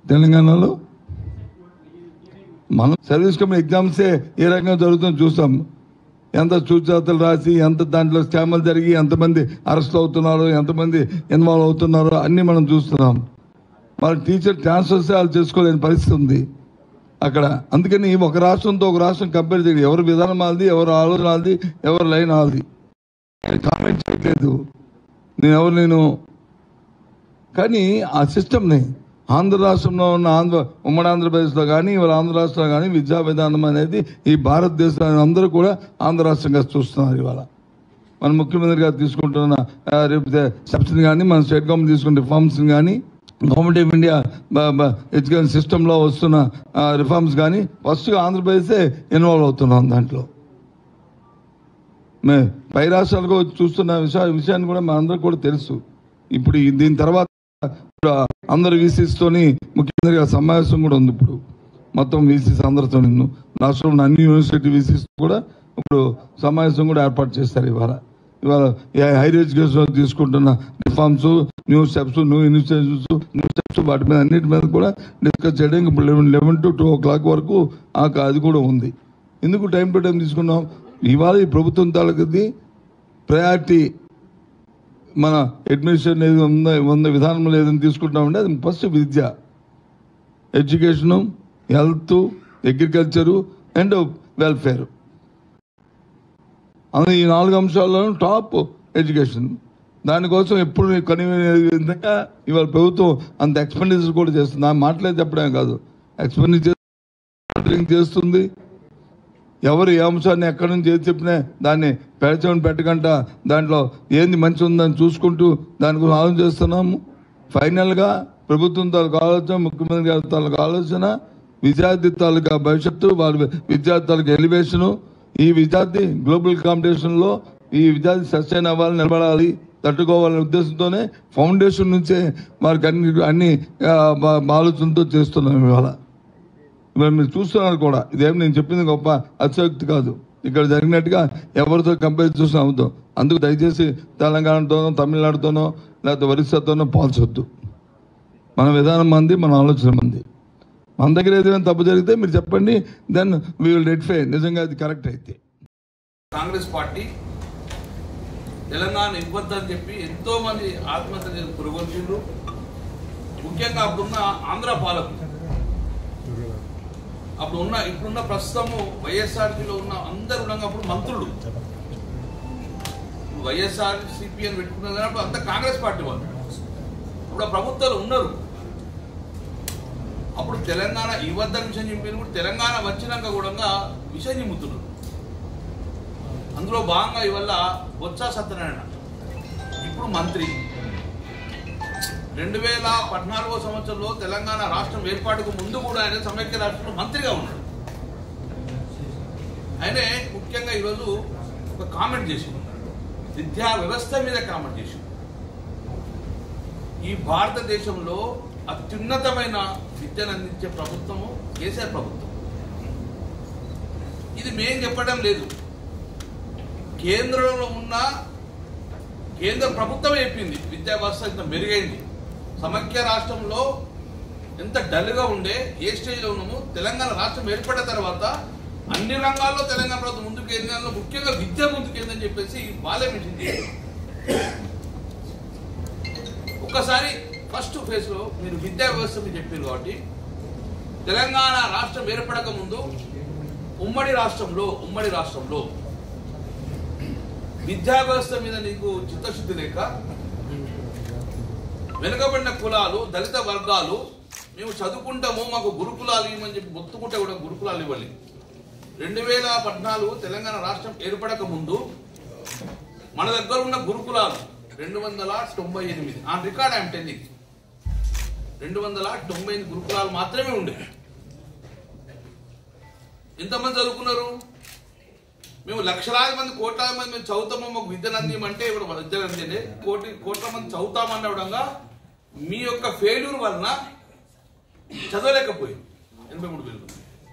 తెలంగాణలో మనం service commission ఎగ్జామ్సే ఏ రకంగా జరుగుతుందో చూస్తాం ఎంత చూచాతలు రాసి ఎంత దాంట్లో స్కామ్లు జరిగి ఎంతమంది అరెస్ట్ అవుతున్నారో ఎంతమంది ఇన్వాల్వ్ అవుతున్నారో అన్ని మనం చూస్తున్నాం వాళ్ళ టీచర్ ట్రాన్స్ఫర్స్ వాళ్ళు చేసుకోలేని పరిస్థితి ఉంది అక్కడ అందుకని ఒక రాష్ట్రంతో ఒక రాష్ట్రం కంపేర్ చేయదు ఎవరి విధానం వాళ్ళది ఎవరి ఆలోచన వాళ్ళది ఎవరి లైన్ వాళ్ళది కామెంట్ చేయట్లేదు నేను ఎవరు నేను కానీ ఆ సిస్టమ్ని ఆంధ్ర రాష్ట్రంలో ఉన్న ఆంధ్ర ఉమ్మడి ఆంధ్రప్రదేశ్లో కానీ ఇవాళ ఆంధ్ర రాష్ట్రంలో కానీ విద్యా విధానం అనేది ఈ భారతదేశంలో అందరూ కూడా ఆంధ్ర రాష్ట్రంగా చూస్తున్నారు ఇవాళ మన ముఖ్యమంత్రి గారు తీసుకుంటున్న ఆ, రేపు సబ్సిడీ కానీ మన స్టేట్ గవర్నమెంట్ తీసుకున్న రిఫార్మ్స్ కానీ గవర్నమెంట్ ఆఫ్ ఇండియా ఎడ్యుకేషన్ సిస్టంలో వస్తున్న రిఫార్మ్స్ కానీ ఫస్ట్ ఆంధ్రప్రదేశే ఇన్వాల్వ్ అవుతున్నాం దాంట్లో మే పై రాష్ట్రాలకు వచ్చి చూస్తున్న విషయ విషయాన్ని కూడా మనందరికి కూడా తెలుసు ఇప్పుడు ఈ- దీని తర్వాత ఇప్పుడు అందరు VCs తోని ముఖ్యమంత్రి గారి సమావేశం కూడా ఉంది ఇప్పుడు మొత్తం వీసీస్ అందరితో రాష్ట్రంలో అన్ని యూనివర్సిటీ వీసీస్ కూడా ఇప్పుడు సమావేశం కూడా ఏర్పాటు చేస్తారు ఇవాళ ఇవాళ ఈ హైయర్ ఎడ్యుకేషన్ తీసుకుంటున్న reforms new steps new initiatives new steps వాటి మీద అన్నిటి మీద కూడా డిస్కస్ చేయడానికి ఇప్పుడు eleven eleven to two o'clock వరకు ఆ క- అది కూడా ఉంది ఎందుకు టైం టు టైం తీసుకున్నాం ఇవాళ ఈ ప్రభుత్వం తాలూకుది ప్రయారిటీ మన అడ్మినిస్ట్రేషన్ ఏది ఉందో ఉందో విధానంలో ఏదైనా తీసుకుంటామంటే అది ఫస్ట్ విద్య education health agriculture and welfare అందులో ఈ నాలుగు అంశాల్లో టాప్ ఎడ్యుకేషన్ దానికోసం ఎప్పుడు కనివే విధంగా ఇవాళ ప్రభుత్వం అంత ఎక్స్పెండిచర్ కూడా చేస్తుంది ఆ మాటలే చెప్పడమే కాదు ఎక్స్పెండిచర్ చేస్తుంది ఎవరు ఏ అంశాన్ని ఎక్కడి నుంచి ఏది చెప్పినా దాన్ని పెడచమని పెట్టకుండా దాంట్లో ఏంది మంచి ఉందని చూసుకుంటూ దాని గురించి ఆలోచన చేస్తున్నాము ఫైనల్గా ప్రభుత్వం తాలూకు ఆలోచన ముఖ్యమంత్రి గారి తాలూకు ఆలోచన విద్యార్థి తాలూకా భవిష్యత్తు వాళ్ళ విద్యార్థి తాలూకా ఎలివేషను ఈ విద్యార్థి గ్లోబల్ కాంపిటీషన్లో ఈ విద్యార్థి సస్టైన్ అవ్వాలి నిలబడాలి తట్టుకోవాలనే ఉద్దేశంతోనే ఫౌండేషన్ నుంచే వారికి అన్ని అన్ని ఆ, బా- ఆలోచనతో చేస్తున్నాం ఇవాళ మరి మీరు చూస్తున్నారు కూడా ఇదేం నేను చెప్పింది గొప్ప అతిశక్తి కాదు ఇక్కడ జరిగినట్టుగా ఎవరితో కంపేర్ చూసిన అవుతాం అందుకు దయచేసి తెలంగాణతోనో తమిళనాడుతోనో లేకపోతే ఒరిస్సాతోనో పోల్చొద్దు మన విధానం మంది మన ఆలోచన మంది మన దగ్గర ఏదైనా తప్పు జరిగితే మీరు చెప్పండి దెన్ వీ విల్ రెడ్ఫై నిజంగా అది కరెక్ట్ అయితే కాంగ్రెస్ పార్టీ తెలంగాణ ఇవ్వద్దని చెప్పి ఎంతో మంది ఆత్మహత్య చేసి పురుగొల్చిండ్రు ముఖ్యంగా అప్పుడున్న ఆంధ్ర పాలకులు అప్పుడు ఉన్న ఇప్పుడున్న ప్రస్తుతము వైఎస్ఆర్సీలో ఉన్న అందరు ఉండగా అప్పుడు మంత్రులు వైఎస్ఆర్ సిపి అని పెట్టుకున్నారు కానీ అప్పుడు అంతా కాంగ్రెస్ పార్టీ వాళ్ళు ఇప్పుడు ఆ ప్రభుత్వాలు ఉన్నారు అప్పుడు తెలంగాణ ఇవ్వద్దని విషయం చెప్పిన కూడా తెలంగాణ వచ్చినాక కూడా విషయం చెబుతున్నారు అందులో భాగంగా ఇవల్ల బొత్స సత్యనారాయణ ఇప్పుడు మంత్రి రెండు వేల పద్నాలుగో సంవత్సరంలో తెలంగాణ రాష్ట్రం ఏర్పాటుకు ముందు కూడా ఆయన సమైక్య రాష్ట్రంలో మంత్రిగా ఉన్నాడు ఆయనే ముఖ్యంగా ఈరోజు ఒక కామెంట్ చేసి విద్యా వ్యవస్థ మీద కామెంట్ చేసి ఈ భారతదేశంలో అత్యున్నతమైన విద్యను అందించే ప్రభుత్వము కేసీఆర్ ప్రభుత్వం ఇది మేం చెప్పడం లేదు కేంద్రంలో ఉన్న కేంద్ర ప్రభుత్వం చెప్పింది విద్యా వ్యవస్థ ఇంత మెరుగైంది సమైక్య రాష్ట్రంలో ఎంత డల్గా ఉండే ఏ స్టేజ్లో ఉన్నాము తెలంగాణ రాష్ట్రం ఏర్పడిన తర్వాత అన్ని రంగాల్లో తెలంగాణ ప్రభుత్వం ముందుకు ఎదిగిన ముఖ్యంగా విద్య ముందుకేందని చెప్పేసి వాళ్ళే మెన్షన్ చేశారు ఒక్కసారి ఫస్ట్ ఫేజ్ లో మీరు విద్యా వ్యవస్థ మీద చెప్పారు కాబట్టి తెలంగాణ రాష్ట్రం ఏర్పడక ముందు ఉమ్మడి రాష్ట్రంలో ఉమ్మడి రాష్ట్రంలో విద్యా వ్యవస్థ మీద నీకు చిత్తశుద్ధి లేక వెనుకబడిన కులాలు దళిత వర్గాలు మేము చదువుకుంటాము మాకు గురుకులాలు ఇవ్వమని చెప్పి మొత్తుకుంటే కూడా గురుకులాలు ఇవ్వాలి రెండు వేల పద్నాలుగు తెలంగాణ రాష్ట్రం ఏర్పడక ముందు మన దగ్గర ఉన్న గురుకులాలు రెండు వందల తొంభై ఎనిమిది ఆ రికార్డ్ ఐఎమ్ టెల్లింగ్ రెండు వందల తొంభై ఎనిమిది గురుకులాలు మాత్రమే ఉండే ఎంతమంది చదువుకున్నారు మేము లక్షలాది మంది కోట్లాది మంది మేము చదువుతామో మాకు విద్యను అందియమంటే ఇప్పుడు విద్యను అందిండే కోటి కోట్ల మంది చదువుతామన్న మీ యొక్క ఫెయిల్యూర్ వలన చదవలేకపోయింది ఎనభై మూడు వేలు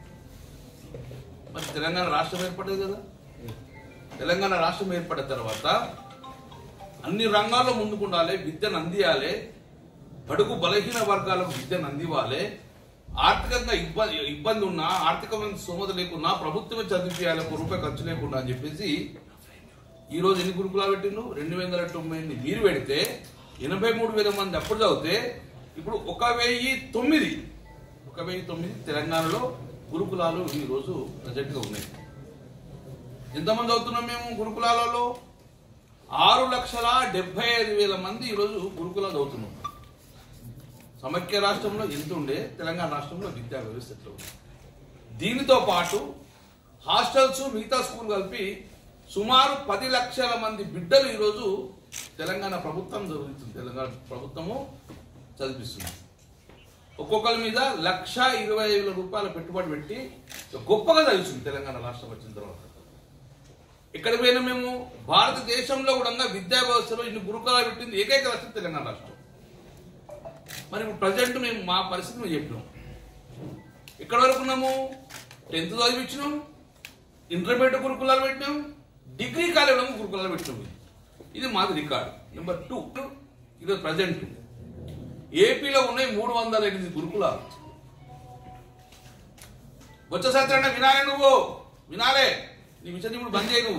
మరి తెలంగాణ రాష్ట్రం ఏర్పడేది కదా తెలంగాణ రాష్ట్రం ఏర్పడిన తర్వాత అన్ని రంగాల్లో ముందుకుండాలి విద్యను అందియాలి బడుగు బలహీన వర్గాలకు విద్యను అందివ్వాలి ఆర్థికంగా ఇబ్బంది ఇబ్బంది ఉన్నా ఆర్థికమైన స్తోమత లేకున్నా ప్రభుత్వమే చదివించాలి ఒక రూపాయి ఖర్చు లేకుండా అని చెప్పేసి ఈ రోజు ఎన్ని గురుకులాలు పెట్టిండు రెండు వందల తొంభై ఎనిమిది మీరు పెడితే ఎనభై మూడు వేల మంది అప్పుడు చదివితే ఇప్పుడు ఒక వెయ్యి తొమ్మిది ఒక వెయ్యి తొమ్మిది తెలంగాణలో గురుకులాలు ఈ రోజు ప్రజెంట్గా ఉన్నాయి ఎంతమంది చదువుతున్నాం మేము గురుకులాలలో ఆరు లక్షల డెబ్బై ఐదు వేల మంది ఈరోజు గురుకులాలు చదువుతున్నాం సమైక్య రాష్ట్రంలో ఎంత ఉండే తెలంగాణ రాష్ట్రంలో విద్యా వ్యవస్థ ఎట్లా ఉంది దీనితో పాటు హాస్టల్స్ మిగతా స్కూల్ కలిపి సుమారు పది లక్షల మంది బిడ్డలు ఈరోజు తెలంగాణ ప్రభుత్వం జరుగుతుంది తెలంగాణ ప్రభుత్వము చదివిస్తుంది ఒక్కొక్కరి మీద లక్ష ఇరవై వేల రూపాయల పెట్టుబడి పెట్టి గొప్పగా చదివిస్తుంది తెలంగాణ రాష్ట్రం వచ్చిన తర్వాత ఇక్కడ పోయినా మేము భారతదేశంలో కూడా విద్యా వ్యవస్థలో ఇన్ని గురుకులాలు పెట్టింది ఏకైక రాష్ట్రం తెలంగాణ రాష్ట్రం మరి ఇప్పుడు ప్రజెంట్ మేము మా పరిస్థితి మేము చెప్పినాం ఎక్కడ వరకు ఉన్నాము టెన్త్ చదివించినాం ఇంటర్మీడియట్ గురుకులాలు పెట్టినాం డిగ్రీ కాలేజీలో గురుకులాలు పెట్టినాం ఇది మాది రికార్డు నెంబర్ టూ ఇది ప్రజెంట్ ఏపీలో ఉన్నాయి మూడు వందల ఎనిమిది గురుకులాలు వచ్చే సత్యన్న వినాలే నువ్వు వినాలే నీ విషయం ఇప్పుడు బంద్ చేయి నువ్వు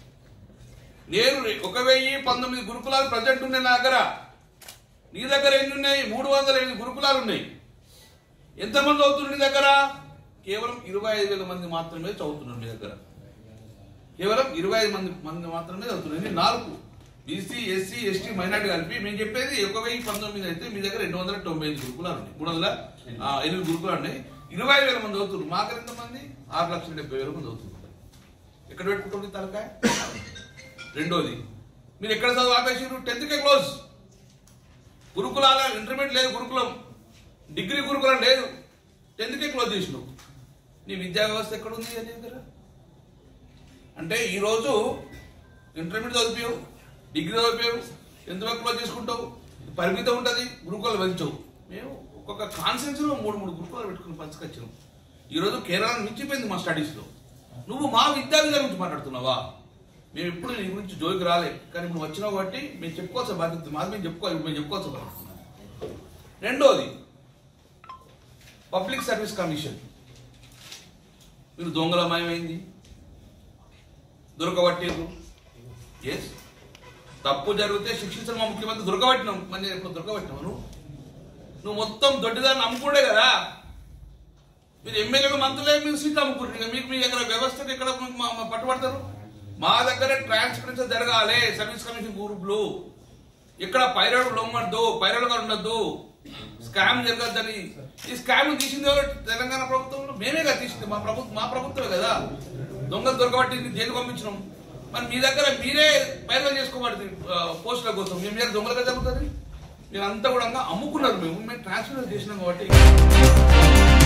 నేను ఒక వెయ్యి పంతొమ్మిది గురుకులాలు ప్రజెంట్ ఉన్నాయి నా దగ్గర నీ దగ్గర ఎన్ని ఉన్నాయి మూడు వందల ఎనిమిది గురుకులాలు ఉన్నాయి ఎంతమంది చదువుతున్నారు నీ దగ్గర కేవలం ఇరవై ఐదు వేల మంది మాత్రమే చదువుతున్నారు మీ దగ్గర కేవలం ఇరవై ఐదు మంది మంది మాత్రమే చదువుతున్నారు ఇది నాలుగు బీసీ ఎస్సీ ఎస్టీ మైనార్టీ కలిపి మేము చెప్పేది ఒక వెయ్యి పంతొమ్మిది అయితే మీ దగ్గర రెండు వందల తొంభై ఐదు గురుకులాలు ఉన్నాయి మూడు వందల ఆ, ఎనిమిది గురుకులాలు ఉన్నాయి ఇరవై ఐదు వేల మంది చదువుతున్నారు మా దగ్గర ఎంతమంది ఆరు లక్షల డెబ్బై వేల మంది చదువుతున్నారు ఎక్కడ పెట్టుకుంటుంది తలకాయ రెండోది మీరు ఎక్కడ చదువు ఆపేసారు టెన్త్కే క్లోజ్ గురుకులాల ఇంటర్మీడియట్ లేదు గురుకులం డిగ్రీ గురుకులం లేదు టెన్త్కే క్లోజ్ చేసినావు నీ విద్యా వ్యవస్థ ఎక్కడ ఉంది అని దగ్గర అంటే ఈరోజు ఇంటర్మీడియట్ చదివావు డిగ్రీ చదివావు ఎంతవరకు క్లోజ్ చేసుకుంటావు పరిమితం ఉంటుంది గురుకులాలు పెంచవు మేము ఒక్కొక్క కాన్సెన్స్లో మూడు మూడు గురుకులాలు పెట్టుకుని పంచుకొచ్చాం ఈరోజు కేరళ మించిపోయింది మా స్టడీస్లో నువ్వు మా విద్యా విధానం గురించి మాట్లాడుతున్నావా మేము ఎప్పుడు నీ గురించి జోలికి రాలే కానీ నువ్వు వచ్చినావు కాబట్టి మేము చెప్పుకోవాల్సిన బాధ్యత మాది మేము చెప్పుకోవాలి మేము చెప్పుకోవాల్సిన బాధ్యత రెండోది పబ్లిక్ సర్వీస్ కమిషన్ మీరు దొంగలమయమైంది దొరకబట్టేరు ఎస్ తప్పు జరిగితే శిక్షించిన మా ముఖ్యమంత్రి దొరకబట్టినాం మరి ఎప్పుడు దొరకబట్టినావు నువ్వు నువ్వు మొత్తం దొడ్డిదాన్ని నమ్ముకుండే కదా మీరు ఎమ్మెల్యేలు మంత్రులే మీరు సీట్లు అమ్ముకుంటారు ఇక మీకు మీ దగ్గర వ్యవస్థకి ఎక్కడ మీకు మా- మా పట్టుబడతారు మా దగ్గర ట్రాన్స్పరెన్సీ జరగాలి సర్వీస్ కమిషన్ గ్రూపులు ఇక్కడ పైరడు లొమ్మద్దు పైరడుగా ఉండొద్దు స్కామ్ జరగద్దని ఈ స్కామ్ తీసింది ఎవరు తెలంగాణ ప్రభుత్వంలో మేమే కదా తీసింది మా ప్రభుత్వం మా ప్రభుత్వమే కదా దొంగలు దొరకబట్టి జైలు పంపించినాం మరి మీ దగ్గర మీరే పైరలు చేసుకోబడింది పోస్టుల కోసం మీ దగ్గర దొంగలుగా జరుగుతుంది మీరు అంతా కూడా అమ్ముకున్నారు మేము మేము ట్రాన్స్ఫర్ చేసినాం కాబట్టి